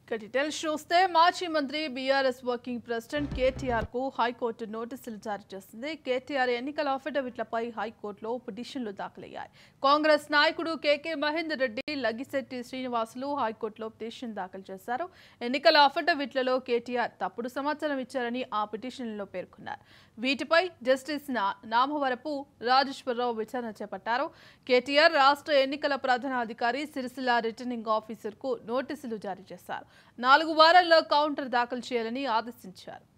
ఇక డీటెయిల్స్ చూస్తే మాజీ మంత్రి బీఆర్ఎస్ వర్కింగ్ ప్రెసిడెంట్ కేటీఆర్ కు హైకోర్టు నోటీసులు జారీ చేసింది కేటీఆర్ ఎన్నికల అఫిడవిట్లపై హైకోర్టులో పిటిషన్లు దాఖలయ్యాయి కాంగ్రెస్ నాయకుడు కేకే మహేందర్ రెడ్డి లగిశెట్టి శ్రీనివాసులు హైకోర్టులో పిటిషన్ దాఖలు చేశారు ఎన్నికల అఫిడవిట్లలో కేటీఆర్ తప్పుడు సమాచారం ఇచ్చారని ఆ పిటిషన్లో పేర్కొన్నారు వీటిపై జస్టిస్ నా నామవరపు రాజేశ్వరరావు విచారణ చేపట్టారు కేటీఆర్ రాష్ట్ర ఎన్నికల ప్రధానాధికారి సిరిసిల్ల రిటర్నింగ్ ఆఫీసర్కు నోటీసులు జారీ చేశారు నాలుగు వారాల్లో కౌంటర్ దాఖలు చేయాలని ఆదేశించారు